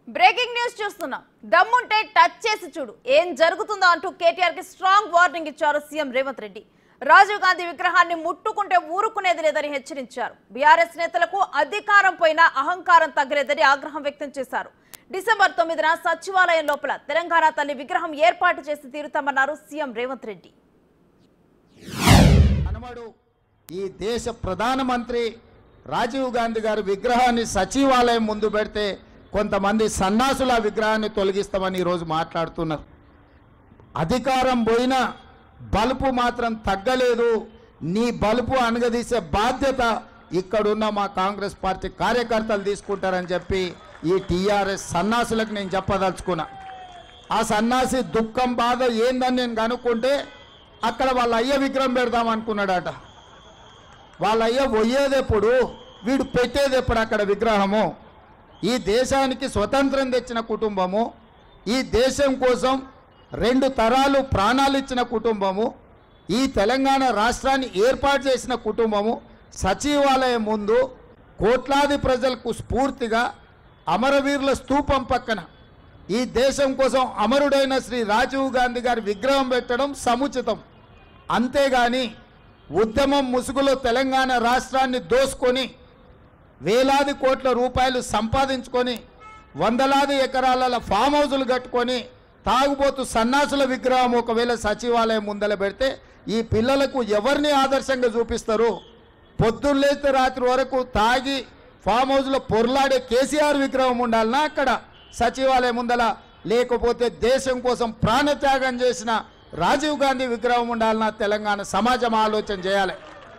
breaking news చూస్తున్నాం దమ్ముంటే touch చేసి చూడు ఏం జరుగుతుందో అంటూ కేటీఆర్ కి స్ట్రాంగ్ వార్నింగ్ ఇచ్చారు సీఎం రేవంత్ రెడ్డి రాజీవ్ గాంధీ విగ్రహాన్ని ముట్టుకుంటే ఊరుకునేది లేదని హెచ్చరించారు బీఆర్ఎస్ నేతలకు అధికారం పోయినా అహంకారం తగ్గలేదని ఆగ్రహం వ్యక్తం చేశారు డిసెంబర్ తొమ్మిదిన సచివాలయం లోపల తెలంగాణ తల్లి విగ్రహం ఏర్పాటు చేసి తీరుతామన్నారు సీఎం రేవంత్ రెడ్డి మనమడు ఈ దేశ ప్రధానమంత్రి రాజీవ్ గాంధీ గారి విగ్రహాన్ని సచివాలయం ముందు పెడితే కొంతమంది సన్నాసుల విగ్రహాన్ని తొలగిస్తామని ఈరోజు మాట్లాడుతున్నారు అధికారం పోయినా బలుపు మాత్రం తగ్గలేదు నీ బలుపు అనగదీసే బాధ్యత ఇక్కడున్న మా కాంగ్రెస్ పార్టీ కార్యకర్తలు తీసుకుంటారని చెప్పి ఈ టీఆర్ఎస్ సన్నాసులకు నేను చెప్పదలుచుకున్నా ఆ సన్నాసి దుఃఖం బాధ ఏందని నేను కనుక్కుంటే అక్కడ వాళ్ళ అయ్య విగ్రహం పెడదాం అనుకున్నాడట వాళ్ళ అయ్య పోయేదెప్పుడు వీడు పెట్టేది ఎప్పుడు అక్కడ విగ్రహము ఈ దేశానికి స్వతంత్రం తెచ్చిన కుటుంబము ఈ దేశం కోసం రెండు తరాలు ప్రాణాలు ఇచ్చిన కుటుంబము ఈ తెలంగాణ రాష్ట్రాన్ని ఏర్పాటు చేసిన కుటుంబము సచివాలయం ముందు కోట్లాది ప్రజలకు స్ఫూర్తిగా అమరవీరుల స్తూపం పక్కన ఈ దేశం కోసం అమరుడైన శ్రీ రాజీవ్ గాంధీ గారి విగ్రహం పెట్టడం సముచితం అంతేగాని ఉద్యమం ముసుగులో తెలంగాణ రాష్ట్రాన్ని దోసుకొని వేలాది కోట్ల రూపాయలు సంపాదించుకొని వందలాది ఎకరాల ఫామ్ హౌజులు కట్టుకొని తాగుబోతు సన్నాసుల విగ్రహం ఒకవేళ సచివాలయం ముందల పెడితే ఈ పిల్లలకు ఎవరిని ఆదర్శంగా చూపిస్తారు పొద్దున్నేస్తే రాత్రి వరకు తాగి ఫామ్ హౌస్లో పొర్లాడే కేసీఆర్ విగ్రహం ఉండాలనా అక్కడ సచివాలయం ముందల లేకపోతే దేశం కోసం ప్రాణత్యాగం చేసిన రాజీవ్ గాంధీ విగ్రహం ఉండాలన్నా తెలంగాణ సమాజం ఆలోచన చేయాలి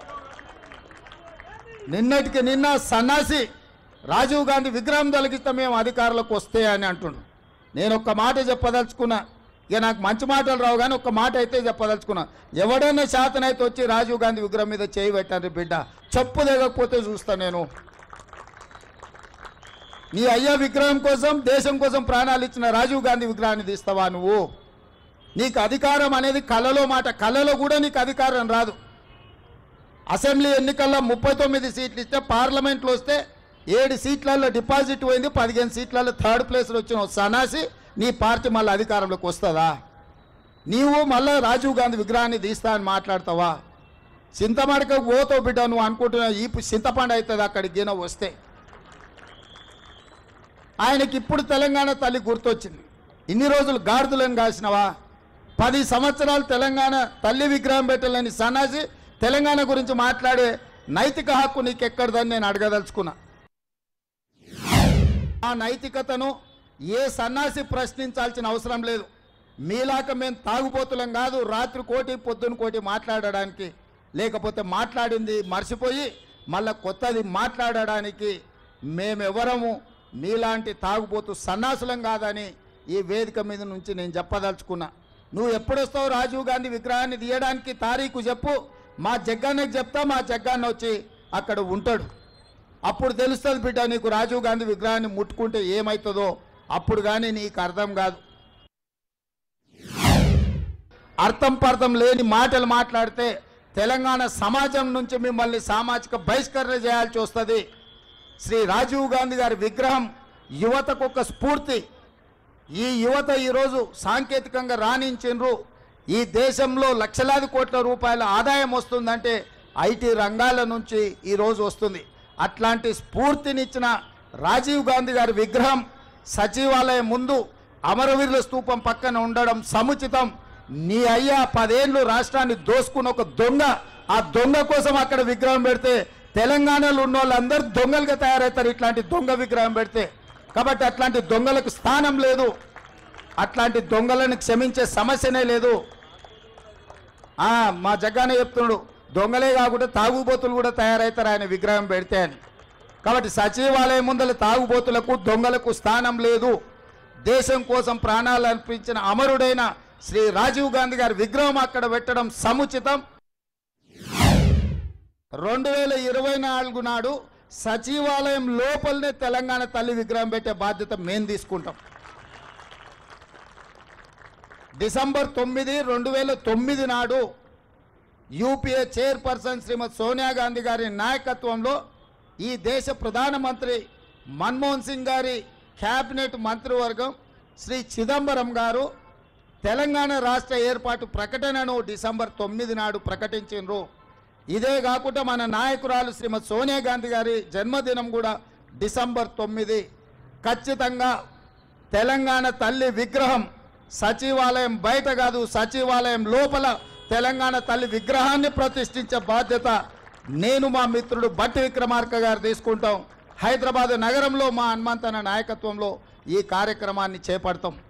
నిన్నటికి నిన్న సన్నాసి రాజీవ్ గాంధీ విగ్రహం తొలగిస్తే మేము అధికారులకు వస్తే అని అంటుండు నేను ఒక్క మాట చెప్పదలుచుకున్నా ఇక నాకు మంచి మాటలు రావు కానీ ఒక్క మాట అయితే చెప్పదలుచుకున్నా ఎవడైనా శాతనైతే వచ్చి రాజీవ్ గాంధీ విగ్రహం మీద చేయి పెట్టారు బిడ్డ చెప్పు దిగకపోతే చూస్తా నేను నీ అయ్యా విగ్రహం కోసం దేశం కోసం ప్రాణాలు ఇచ్చిన రాజీవ్ గాంధీ విగ్రహాన్ని తీస్తావా నువ్వు నీకు అధికారం అనేది కళలో మాట కళలో కూడా నీకు అధికారం రాదు అసెంబ్లీ ఎన్నికల్లో ముప్పై తొమ్మిది సీట్లు ఇస్తే పార్లమెంట్లో వస్తే ఏడు సీట్లలో డిపాజిట్ పోయింది పదిహేను సీట్లలో థర్డ్ ప్లేస్లో వచ్చిన ఓ సన్నాసి నీ పార్టీ మళ్ళీ అధికారంలోకి వస్తుందా నీవు మళ్ళీ రాజీవ్ గాంధీ విగ్రహాన్ని తీస్తా అని మాట్లాడతావా చింతమడక పోతావు బిడ్డ నువ్వు అనుకుంటున్నా ఈ చింతపండు అవుతుంది అక్కడికి గిన వస్తే ఆయనకి ఇప్పుడు తెలంగాణ తల్లి గుర్తొచ్చింది ఇన్ని రోజులు గాడిదలను కాసినవా పది సంవత్సరాలు తెలంగాణ తల్లి విగ్రహం పెట్టాలని సన్నాసి తెలంగాణ గురించి మాట్లాడే నైతిక హక్కు నీకెక్కడదని నేను అడగదలుచుకున్నా ఆ నైతికతను ఏ సన్నాసి ప్రశ్నించాల్సిన అవసరం లేదు మీలాక మేము తాగుపోతులం కాదు రాత్రి కోటి పొద్దున కోటి మాట్లాడడానికి లేకపోతే మాట్లాడింది మర్చిపోయి మళ్ళా కొత్తది మాట్లాడడానికి మేమెవరము మీలాంటి తాగుపోతూ సన్నాసులం కాదని ఈ వేదిక మీద నుంచి నేను చెప్పదలుచుకున్నా నువ్వు ఎప్పుడొస్తావు రాజీవ్ గాంధీ విగ్రహాన్ని తీయడానికి తారీఖు చెప్పు మా జగ్గాన్నకి చెప్తా మా జగ్గాన్న వచ్చి అక్కడ ఉంటాడు అప్పుడు తెలుస్తుంది బిడ్డ నీకు రాజీవ్ గాంధీ విగ్రహాన్ని ముట్టుకుంటే ఏమవుతుందో అప్పుడు కానీ నీకు అర్థం కాదు అర్థం పర్థం లేని మాటలు మాట్లాడితే తెలంగాణ సమాజం నుంచి మిమ్మల్ని సామాజిక బహిష్కరణ చేయాల్సి వస్తుంది శ్రీ రాజీవ్ గాంధీ గారి విగ్రహం యువతకు ఒక స్ఫూర్తి ఈ యువత ఈరోజు సాంకేతికంగా రాణించిండ్రు ఈ దేశంలో లక్షలాది కోట్ల రూపాయల ఆదాయం వస్తుందంటే ఐటీ రంగాల నుంచి ఈరోజు వస్తుంది అట్లాంటి స్ఫూర్తినిచ్చిన రాజీవ్ గాంధీ గారి విగ్రహం సచివాలయం ముందు అమరవీరుల స్తూపం పక్కన ఉండడం సముచితం నీ అయ్యా పదేళ్ళు రాష్ట్రాన్ని దోసుకున్న ఒక దొంగ ఆ దొంగ కోసం అక్కడ విగ్రహం పెడితే తెలంగాణలో ఉన్న వాళ్ళందరూ దొంగలుగా తయారవుతారు ఇట్లాంటి దొంగ విగ్రహం పెడితే కాబట్టి అట్లాంటి దొంగలకు స్థానం లేదు అట్లాంటి దొంగలను క్షమించే సమస్యనే లేదు ఆ, మా జగ్గానే చెప్తున్నాడు దొంగలే కాకుండా తాగుబోతులు కూడా తయారవుతారు ఆయన విగ్రహం పెడితే అని కాబట్టి సచివాలయం ముందల తాగుబోతులకు దొంగలకు స్థానం లేదు దేశం కోసం ప్రాణాలు అర్పించిన అమరుడైన శ్రీ రాజీవ్ గాంధీ గారి విగ్రహం అక్కడ పెట్టడం సముచితం రెండు వేల ఇరవై నాలుగు నాడు సచివాలయం లోపలనే తెలంగాణ తల్లి విగ్రహం పెట్టే బాధ్యత మేము తీసుకుంటాం డిసెంబర్ తొమ్మిది రెండు వేల తొమ్మిది నాడు యూపీఏ చైర్పర్సన్ శ్రీమతి సోనియా గాంధీ గారి నాయకత్వంలో ఈ దేశ ప్రధానమంత్రి మన్మోహన్ సింగ్ గారి క్యాబినెట్ మంత్రివర్గం శ్రీ చిదంబరం గారు తెలంగాణ రాష్ట్ర ఏర్పాటు ప్రకటనను డిసెంబర్ తొమ్మిది నాడు ప్రకటించారు ఇదే కాకుండా మన నాయకురాలు శ్రీమతి సోనియా గాంధీ గారి జన్మదినం కూడా డిసెంబర్ తొమ్మిది ఖచ్చితంగా తెలంగాణ తల్లి విగ్రహం సచివాలయం బయట కాదు సచివాలయం లోపల తెలంగాణ తల్లి విగ్రహాన్ని ప్రతిష్ఠించే బాధ్యత నేను మా మిత్రుడు బట్టి విక్రమార్క గారు తీసుకుంటాం హైదరాబాద్ నగరంలో మా హనుమంతన నాయకత్వంలో ఈ కార్యక్రమాన్ని చేపడతాం